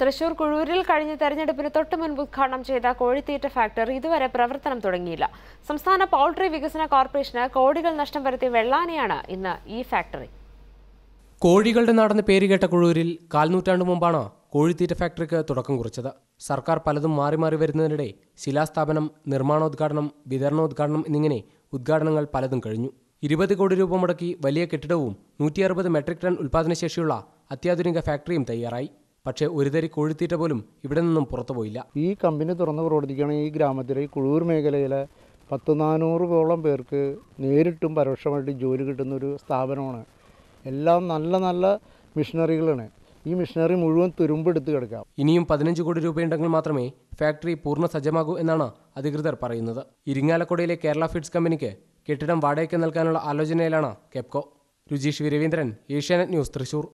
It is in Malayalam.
തൃശൂർ കുഴൂരിൽ കഴിഞ്ഞ തെരഞ്ഞെടുപ്പിന് തൊട്ട് മുൻപ് ഉദ്ഘാടനം ചെയ്ത കോഴിത്തീറ്റ ഫാക്ടറി ഇതുവരെ പ്രവർത്തനം തുടങ്ങിയില്ല സംസ്ഥാന പൗൾട്രി വികസന കോർപ്പറേഷന് കോടികൾ നഷ്ടം വരുത്തിയ വെള്ളാനിയാണ് ഇന്ന് ഈ ഫാക്ടറി കോഴികളുടെ നാടെന്ന് പേരുകേട്ട കുഴൂരിൽ കാൽനൂറ്റാണ്ട് മുമ്പാണ് കോഴിത്തീറ്റ ഫാക്ടറിക്ക് തുടക്കം കുറിച്ചത് സർക്കാർ പലതും മാറി മാറി വരുന്നതിനിടെ ശിലാസ്ഥാപനം നിർമ്മാണോദ്ഘാടനം വിതരണോദ്ഘാടനം എന്നിങ്ങനെ ഉദ്ഘാടനങ്ങൾ പലതും കഴിഞ്ഞു ഇരുപത് കോടി രൂപ മുടക്കി വലിയ കെട്ടിടവും നൂറ്റി അറുപത് മെട്രിക് ടൺ ഉൽപ്പാദനശേഷിയുള്ള അത്യാധുനിക ഫാക്ടറിയും തയ്യാറായി പക്ഷേ ഒരു തരി കോഴിത്തീറ്റ പോലും ഇവിടെ നിന്നും പുറത്തുപോയില്ല ഈ കമ്പനി തുറന്ന് പ്രവർത്തിക്കുകയാണ് ഈ ഗ്രാമത്തിലെ ഈ കുഴൂർ മേഖലയിലെ പത്ത് നാനൂറോളം പേർക്ക് നേരിട്ടും പരോക്ഷമായിട്ട് ജോലി കിട്ടുന്ന ഒരു സ്ഥാപനമാണ് എല്ലാം നല്ല നല്ല മിഷനറികളാണ് ഈ മിഷനറി മുഴുവൻ തുരുമ്പെടുത്ത് കിടക്കാം ഇനിയും പതിനഞ്ച് കോടി രൂപയുണ്ടെങ്കിൽ മാത്രമേ ഫാക്ടറി പൂർണ്ണ സജ്ജമാകൂ എന്നാണ് അധികൃതർ പറയുന്നത് ഇരിങ്ങാലക്കുടയിലെ കേരള ഫീഡ്സ് കമ്പനിക്ക് കെട്ടിടം വാടകയ്ക്ക് നൽകാനുള്ള ആലോചനയിലാണ് കെപ്കോ രുചീഷ് വി രവീന്ദ്രൻ ഏഷ്യാനെറ്റ് ന്യൂസ് തൃശൂർ